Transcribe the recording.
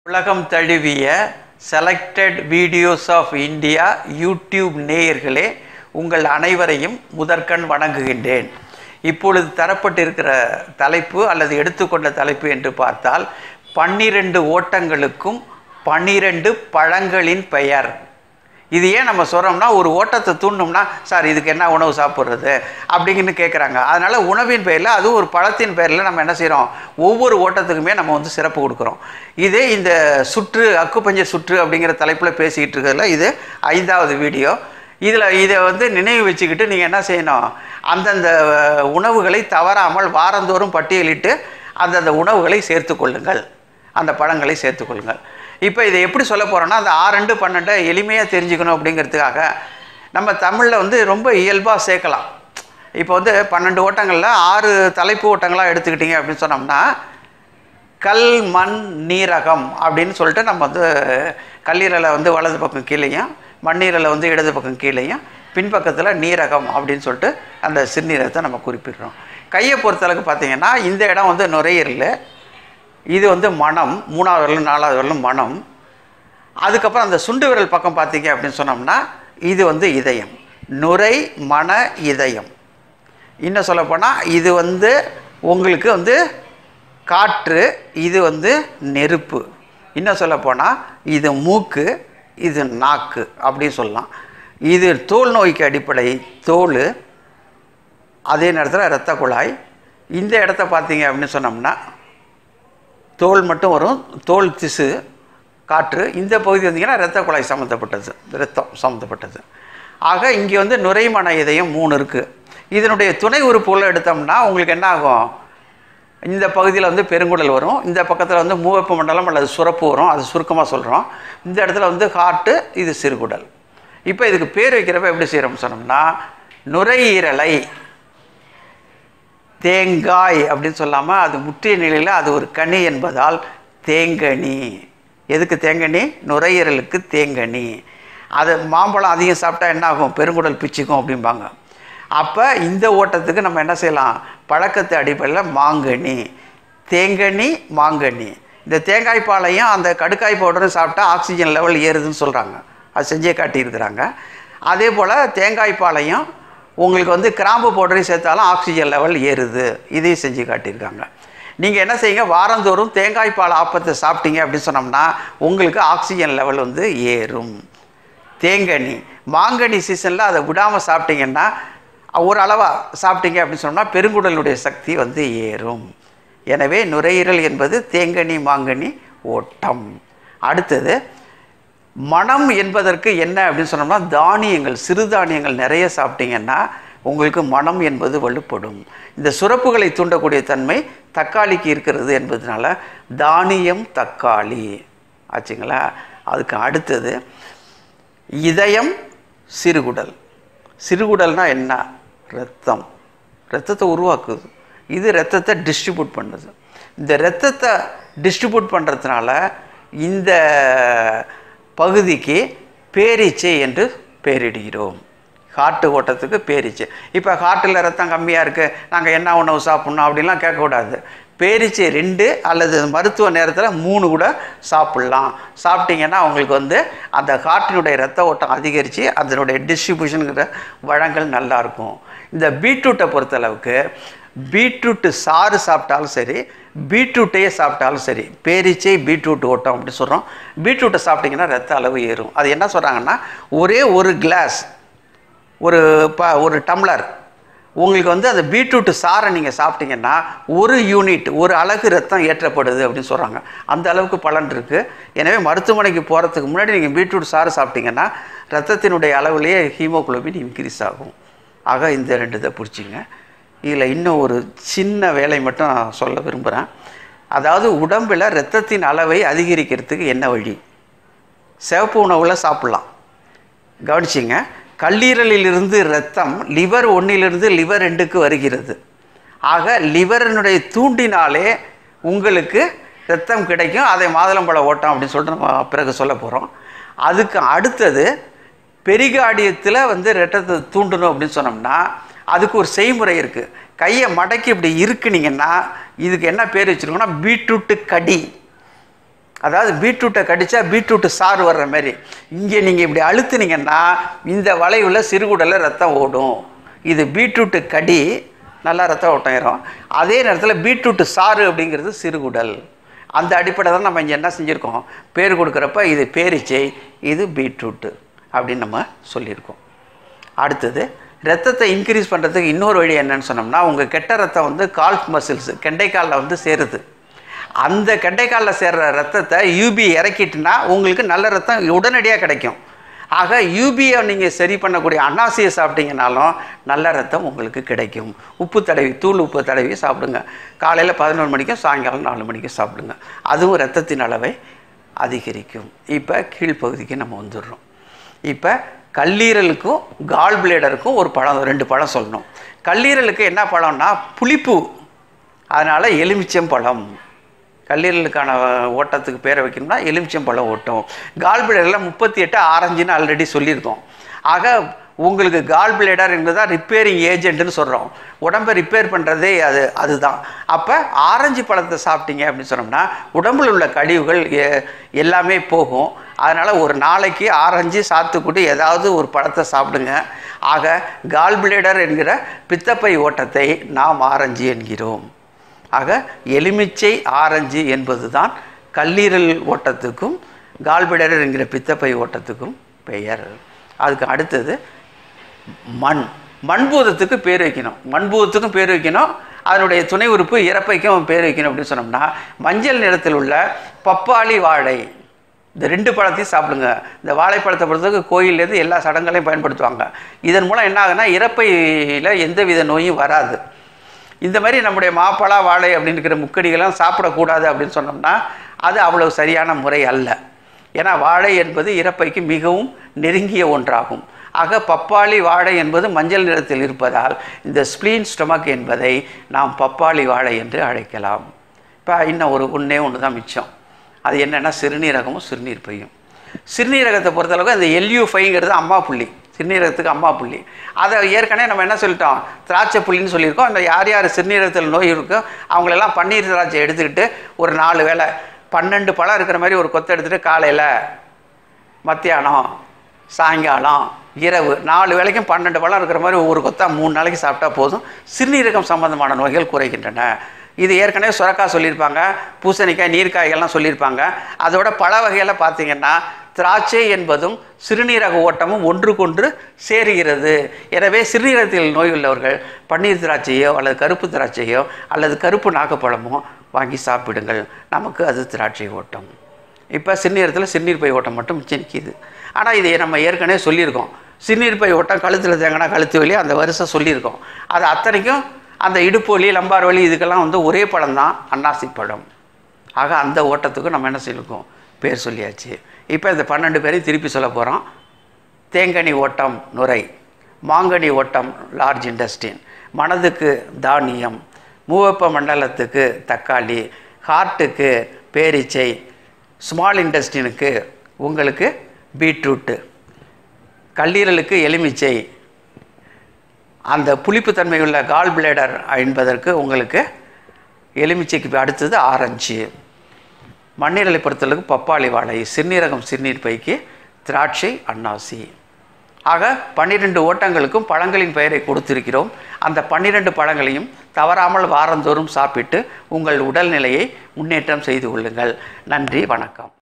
உலகம் தழுவிய selected videos of India YouTube நேயர்களே உங்கள் அனைவரையும் முதற்கண் வணங்குகின்றேன் இப்பொழுது தரப்பட்டிருக்கிற தலைப்பு அல்லது எடுத்துக்கொண்ட தலைப்பு என்று பார்த்தால் பன்னிரண்டு ஓட்டங்களுக்கும் பன்னிரண்டு பழங்களின் பெயர் இது ஏன் நம்ம சொல்கிறோம்னா ஒரு ஓட்டத்தை தூண்டோம்னா சார் இதுக்கு என்ன உணவு சாப்பிட்றது அப்படிங்கன்னு கேட்குறாங்க அதனால் உணவின் பெயரில் அதுவும் ஒரு பழத்தின் பெயரில் நம்ம என்ன செய்கிறோம் ஒவ்வொரு ஓட்டத்துக்குமே நம்ம வந்து சிறப்பு கொடுக்குறோம் இதே இந்த சுற்று அக்குப்பஞ்ச சுற்று அப்படிங்கிற தலைப்பில் பேசிக்கிட்டு இருக்கிறதுல இது ஐந்தாவது வீடியோ இதில் இதை வந்து நினைவு வச்சுக்கிட்டு நீங்கள் என்ன செய்யணும் அந்தந்த உணவுகளை தவறாமல் வாரந்தோறும் பட்டியலிட்டு அந்தந்த உணவுகளை சேர்த்து கொள்ளுங்கள் அந்த பழங்களை சேர்த்துக்கொள்ளுங்கள் இப்போ இதை எப்படி சொல்ல போகிறோன்னா அந்த ஆறு ரெண்டு பன்னெண்டை எளிமையாக தெரிஞ்சுக்கணும் அப்படிங்கிறதுக்காக நம்ம தமிழில் வந்து ரொம்ப இயல்பாக சேர்க்கலாம் இப்போ வந்து பன்னெண்டு ஓட்டங்களில் ஆறு தலைப்பு ஓட்டங்களாக எடுத்துக்கிட்டிங்க அப்படின்னு சொன்னோம்னா கல் மண் நீரகம் அப்படின்னு சொல்லிட்டு நம்ம வந்து கல்லீரலை வந்து வலது பக்கம் கீழேயும் மண்ணீரலை வந்து இடது பக்கம் கீழேயும் பின்பக்கத்தில் நீரகம் அப்படின்னு சொல்லிட்டு அந்த சிறுநீரகத்தை நம்ம குறிப்பிடுறோம் கையை பொறுத்தளவுக்கு பார்த்தீங்கன்னா இந்த இடம் வந்து நுரையீரல் இது வந்து மனம் மூணாவது விரலும் நாலாவது விரலும் மனம் அதுக்கப்புறம் அந்த சுண்டு விரல் பக்கம் பார்த்தீங்க அப்படின்னு சொன்னோம்னா இது வந்து இதயம் நுரை மன இதயம் இன்னும் சொல்லப்போனால் இது வந்து உங்களுக்கு வந்து காற்று இது வந்து நெருப்பு இன்னும் சொல்லப்போனால் இது மூக்கு இது நாக்கு அப்படின்னு சொல்லலாம் இது தோல் நோய்க்கு அடிப்படை தோல் அதே நேரத்தில் இரத்த குழாய் இந்த இடத்த பார்த்தீங்க அப்படின்னு சொன்னோம்னா தோல் மட்டும் வரும் தோல் திசு காற்று இந்த பகுதி வந்தீங்கன்னா இரத்த குழாய் சம்மந்தப்பட்டது இரத்தம் சம்மந்தப்பட்டது ஆக இங்கே வந்து நுரைமன இதயம் மூணு இருக்குது இதனுடைய துணை உறுப்புகளை எடுத்தோம்னா உங்களுக்கு என்ன ஆகும் இந்த பகுதியில் வந்து பெருங்குடல் வரும் இந்த பக்கத்தில் வந்து மூவப்பு மண்டலம் அல்லது சுரப்பு வரும் அது சுருக்கமாக சொல்கிறோம் இந்த இடத்துல வந்து ஹார்ட்டு இது சிறுகுடல் இப்போ இதுக்கு பேர் வைக்கிறப்ப எப்படி செய்கிறோம்னு சொன்னோம்னா நுரையீரலை தேங்காய் அப்படின்னு சொல்லாமல் அது முற்றிய நிலையில் அது ஒரு கனி என்பதால் தேங்கனி எதுக்கு தேங்கனி நுரையீரலுக்கு தேங்கனி அது மாம்பழம் அதிகம் சாப்பிட்டா என்ன ஆகும் பெருங்குடல் பிச்சுக்கும் அப்படிம்பாங்க அப்போ இந்த ஓட்டத்துக்கு நம்ம என்ன செய்யலாம் பழக்கத்து அடிப்படையில் மாங்கனி தேங்கனி மாங்கனி இந்த தேங்காய் பாலையும் அந்த கடுக்காய் பவுடரும் சாப்பிட்டா ஆக்சிஜன் லெவல் ஏறுதுன்னு சொல்கிறாங்க அது செஞ்சே காட்டியிருக்கிறாங்க அதே போல் தேங்காய் பாலையும் உங்களுக்கு வந்து கிராம்பு பவுடரையும் சேர்த்தாலும் ஆக்சிஜன் லெவல் ஏறுது இதையும் செஞ்சு காட்டியிருக்காங்க நீங்கள் என்ன செய்யுங்க வாரந்தோறும் தேங்காய் பால் ஆப்பத்தை சாப்பிட்டீங்க அப்படின்னு சொன்னோம்னா உங்களுக்கு ஆக்சிஜன் லெவல் வந்து ஏறும் தேங்கனி மாங்கனி சீசனில் அதை விடாமல் சாப்பிட்டீங்கன்னா ஒரு அளவாக சாப்பிட்டீங்க அப்படின்னு சொன்னோம்னா பெருங்குடலுடைய சக்தி வந்து ஏறும் எனவே நுரையீரல் என்பது தேங்கனி மாங்கனி ஓட்டம் அடுத்தது மனம் என்பதற்கு என்ன அப்படின்னு சொன்னோம்னா தானியங்கள் சிறுதானியங்கள் நிறைய சாப்பிட்டீங்கன்னா உங்களுக்கு மனம் என்பது வலுப்படும் இந்த சுரப்புகளை தூண்டக்கூடிய தன்மை தக்காளிக்கு இருக்கிறது என்பதனால தானியம் தக்காளி ஆச்சுங்களா அதுக்கு அடுத்தது இதயம் சிறுகுடல் சிறுகுடல்னால் என்ன ரத்தம் ரத்தத்தை உருவாக்குது இது ரத்தத்தை டிஸ்ட்ரிபியூட் பண்ணுது இந்த ரத்தத்தை டிஸ்ட்ரிபியூட் பண்ணுறதுனால இந்த பகுதிக்கு பேரீச்சை என்று பேரிடுகிறோம் ஹார்ட்டு ஓட்டத்துக்கு பேரீச்சை இப்போ ஹார்ட்டில் ரத்தம் கம்மியாக இருக்குது நாங்கள் என்ன உணவு சாப்பிட்ணும் அப்படின்லாம் கேட்கக்கூடாது பேரீச்சை ரெண்டு அல்லது மருத்துவ நேரத்தில் மூணு கூட சாப்பிட்லாம் சாப்பிட்டீங்கன்னா அவங்களுக்கு வந்து அந்த ஹார்ட்டினுடைய ரத்த ஓட்டம் அதிகரித்து அதனுடைய டிஸ்ட்ரிபியூஷனுங்கிற வழங்கல் நல்லாயிருக்கும் இந்த பீட்ரூட்டை பொறுத்தளவுக்கு பீட்ரூட்டு சாறு சாப்பிட்டாலும் சரி பீட்ரூட்டையே சாப்பிட்டாலும் சரி பேரிச்சை பீட்ரூட் ஓட்டம் அப்படி சொல்கிறோம் பீட்ரூட்டை சாப்பிட்டிங்கன்னா ரத்த அளவு ஏறும் அது என்ன சொல்கிறாங்கன்னா ஒரே ஒரு கிளாஸ் ஒரு ப ஒரு டம்ளர் உங்களுக்கு வந்து அந்த பீட்ரூட்டு சாரை நீங்கள் சாப்பிட்டீங்கன்னா ஒரு யூனிட் ஒரு அழகு ரத்தம் ஏற்றப்படுது அப்படின்னு சொல்கிறாங்க அந்த அளவுக்கு பலன் இருக்குது எனவே மருத்துவமனைக்கு போகிறதுக்கு முன்னாடி நீங்கள் பீட்ரூட் சாறு சாப்பிட்டீங்கன்னா ரத்தத்தினுடைய அளவுலேயே ஹீமோகுளோபின் இன்க்ரீஸ் ஆகும் ஆக இந்த ரெண்டு இதை பிடிச்சிங்க இதில் இன்னும் ஒரு சின்ன வேலை மட்டும் நான் சொல்ல விரும்புகிறேன் அதாவது உடம்பில் இரத்தத்தின் அளவை அதிகரிக்கிறதுக்கு என்ன வழி சிவப்பு உணவில் சாப்பிட்லாம் கவனிச்சிங்க கல்லீரலிலிருந்து ரத்தம் லிவர் ஒன்றிலிருந்து லிவர் ரெண்டுக்கு வருகிறது ஆக லிவரினுடைய தூண்டினாலே உங்களுக்கு ரத்தம் கிடைக்கும் அதை மாதுளம்பழ ஓட்டம் அப்படின்னு சொல்லிட்டு நம்ம பிறகு சொல்ல போகிறோம் அதுக்கு அடுத்தது பெரிகார்டியத்தில் வந்து ரத்தத்தை தூண்டணும் அப்படின்னு சொன்னோம்னா அதுக்கு ஒரு செய்முறை இருக்குது கையை மடக்கி இப்படி இருக்குனீங்கன்னா இதுக்கு என்ன பேர் வச்சுருக்கோன்னா பீட்ரூட்டு கடி அதாவது பீட்ரூட்டை கடித்தா பீட்ரூட்டு சாறு வர்ற மாதிரி இங்கே நீங்கள் இப்படி அழுத்துனீங்கன்னா இந்த வளைவில் சிறுகுடலில் ரத்தம் ஓடும் இது பீட்ரூட்டு கடி நல்லா ரத்த ஓட்டம் ஏறும் அதே நேரத்தில் பீட்ரூட்டு சாறு அப்படிங்கிறது சிறுகுடல் அந்த அடிப்படை தான் நம்ம இங்கே என்ன செஞ்சுருக்கோம் பேர் கொடுக்குறப்ப இது பேரிச்சை இது பீட்ரூட்டு அப்படின்னு நம்ம சொல்லியிருக்கோம் அடுத்தது ரத்தத்தை இன்க்ரீஸ் பண்ணுறதுக்கு இன்னொரு வழி என்னன்னு சொன்னோம்னா உங்கள் கெட்ட ரத்தம் வந்து கால்ஃப் மசில்ஸ் கெண்டைக்காலில் வந்து சேருது அந்த கெண்டைக்காலில் சேர்ற ரத்தத்தை யூபி இறக்கிட்டுனா உங்களுக்கு நல்ல ரத்தம் உடனடியாக கிடைக்கும் ஆக யூபியை நீங்கள் சரி பண்ணக்கூடிய அன்னாசியை சாப்பிட்டீங்கனாலும் நல்ல ரத்தம் உங்களுக்கு கிடைக்கும் உப்பு தடவி தூள் உப்பு தடவி சாப்பிடுங்க காலையில் பதினொரு மணிக்கும் சாயங்காலம் நாலு மணிக்கும் சாப்பிடுங்க அதுவும் ரத்தத்தின் அளவை அதிகரிக்கும் இப்போ கீழ்ப்பகுதிக்கு நம்ம வந்துடுறோம் இப்போ கல்லீரலுக்கும் கால் பிளேடருக்கும் ஒரு பழம் ரெண்டு பழம் சொல்லணும் கல்லீரலுக்கு என்ன பழம்னா புளிப்பு அதனால் எலுமிச்சம்பழம் கல்லீரலுக்கான ஓட்டத்துக்கு பேரை வைக்கணும்னா எலுமிச்சம்பழம் ஓட்டம் கால் பிளேடரில் முப்பத்தி எட்டு ஆரஞ்சுன்னு ஆல்ரெடி சொல்லியிருக்கோம் ஆக உங்களுக்கு கால் பிளேடர் என்பது தான் ரிப்பேரிங் ஏஜென்ட்னு சொல்கிறோம் உடம்பை ரிப்பேர் பண்ணுறதே அது அதுதான் அப்போ ஆரஞ்சு பழத்தை சாப்பிட்டீங்க அப்படின்னு சொன்னோம்னா உடம்பில் உள்ள கழிவுகள் எ- எல்லாமே போகும் அதனால் ஒரு நாளைக்கு ஆரஞ்சு சாத்துக்குடி ஏதாவது ஒரு பழத்தை சாப்பிடுங்க ஆக கால் பிளேடர் என்கிற பித்தப்பை ஓட்டத்தை நாம் ஆரஞ்சு என்கிறோம் ஆக எலுமிச்சை ஆரஞ்சு என்பது தான் கல்லீரல் ஓட்டத்துக்கும் கால்பிடர் என்கிற பித்தப்பை ஓட்டத்துக்கும் பெயர் அதுக்கு அடுத்தது மண் மண்பூதத்துக்கு பேர் வைக்கணும் மண்பூதத்துக்கும் பேர் வைக்கணும் அதனுடைய துணை உறுப்பு இறப்பைக்கும் பேர் வைக்கணும் அப்படின்னு சொன்னோம்னா மஞ்சள் நிறத்தில் உள்ள பப்பாளி வாழை இந்த ரெண்டு பழத்தையும் சாப்பிடுங்க இந்த வாழைப்பழத்தை பொறுத்தவரைக்கும் கோயிலேருந்து எல்லா சடங்குகளையும் பயன்படுத்துவாங்க இதன் மூலம் என்ன ஆகுதுன்னா இறப்பையில் எந்தவித நோயும் வராது இந்த மாதிரி நம்முடைய மாப்பழா வாழை அப்படின்னு இருக்கிற முக்கடிகள்லாம் சாப்பிடக்கூடாது அப்படின்னு சொன்னோம்னா அது அவ்வளவு சரியான முறை அல்ல ஏன்னா வாழை என்பது இறப்பைக்கு மிகவும் நெருங்கிய ஒன்றாகும் ஆக பப்பாளி வாழை என்பது மஞ்சள் நிறத்தில் இருப்பதால் இந்த ஸ்ப்ளீன் ஸ்டொமக் என்பதை நாம் பப்பாளி வாழை என்று அழைக்கலாம் இப்போ இன்னும் ஒரு ஒன்றே ஒன்று தான் மிச்சம் அது என்னென்னா சிறுநீரகமும் சிறுநீர் பையும் சிறுநீரகத்தை பொறுத்தளவுக்கு அந்த எல்யூ ஃபைங்கிறது அம்மா புள்ளி சிறுநீரகத்துக்கு அம்மா புள்ளி அதை ஏற்கனவே நம்ம என்ன சொல்லிட்டோம் திராட்சை புள்ளின்னு சொல்லியிருக்கோம் அந்த யார் யார் சிறுநீரகத்தில் நோய் இருக்கோ அவங்களெல்லாம் பன்னீர் திராட்சை எடுத்துக்கிட்டு ஒரு நாலு வேளை பன்னெண்டு பழம் இருக்கிற மாதிரி ஒரு கொத்தை எடுத்துகிட்டு காலையில் மத்தியானம் சாயங்காலம் இரவு நாலு வேளைக்கும் பன்னெண்டு பழம் இருக்கிற மாதிரி ஒவ்வொரு கொத்தா மூணு நாளைக்கு சாப்பிட்டா போதும் சிறுநீரகம் சம்பந்தமான நோய்கள் குறைகின்றன இது ஏற்கனவே சுரக்காய் சொல்லியிருப்பாங்க பூசணிக்காய் நீர்க்காய்கள்லாம் சொல்லியிருப்பாங்க அதோட பழ வகையில் பார்த்தீங்கன்னா திராட்சை என்பதும் சிறுநீரக ஓட்டமும் ஒன்றுக்கொன்று சேருகிறது எனவே சிறுநீரகத்தில் நோய் உள்ளவர்கள் பன்னீர் திராட்சையோ அல்லது கருப்பு திராட்சையோ அல்லது கருப்பு நாகப்பழமோ வாங்கி சாப்பிடுங்கள் நமக்கு அது திராட்சை ஓட்டம் இப்போ சிறுநீரகத்தில் சிறுநீர் பை ஓட்டம் மட்டும் மிச்சம் நிற்கிது ஆனால் இதை நம்ம ஏற்கனவே சொல்லியிருக்கோம் சிறுநீர் பை ஓட்டம் கழுத்தில் தேங்கினா கழுத்து வலி அந்த வருஷம் சொல்லியிருக்கோம் அது அத்தனைக்கும் அந்த இடுப்பு வலி லம்பார் வலி இதுக்கெல்லாம் வந்து ஒரே பழம் தான் அன்னாசி பழம் ஆக அந்த ஓட்டத்துக்கும் நம்ம என்ன சொல்லியிருக்கோம் பேர் சொல்லியாச்சு இப்போ இந்த பன்னெண்டு பேரையும் திருப்பி சொல்ல போகிறோம் தேங்கனி ஓட்டம் நுரை மாங்கனி ஓட்டம் லார்ஜ் இண்டஸ்ட்ரின் மனதுக்கு தானியம் மூவப்ப மண்டலத்துக்கு தக்காளி ஹார்ட்டுக்கு பேரிச்சை ஸ்மால் இண்டஸ்ட்ரினுக்கு உங்களுக்கு பீட்ரூட்டு கல்லீரலுக்கு எலுமிச்சை அந்த புளிப்புத்தன்மை உள்ள கால் பிளேடர் என்பதற்கு உங்களுக்கு எலுமிச்சைக்கு அடுத்தது ஆரஞ்சு மண்ணீரலை பொறுத்தளவுக்கு பப்பாளி வாழை சிறுநீரகம் சிறுநீர் பைக்கு திராட்சை அன்னாசி ஆக பன்னிரெண்டு ஓட்டங்களுக்கும் பழங்களின் பெயரை கொடுத்திருக்கிறோம் அந்த பன்னிரெண்டு பழங்களையும் தவறாமல் வாரந்தோறும் சாப்பிட்டு உங்கள் உடல்நிலையை முன்னேற்றம் செய்து கொள்ளுங்கள் நன்றி வணக்கம்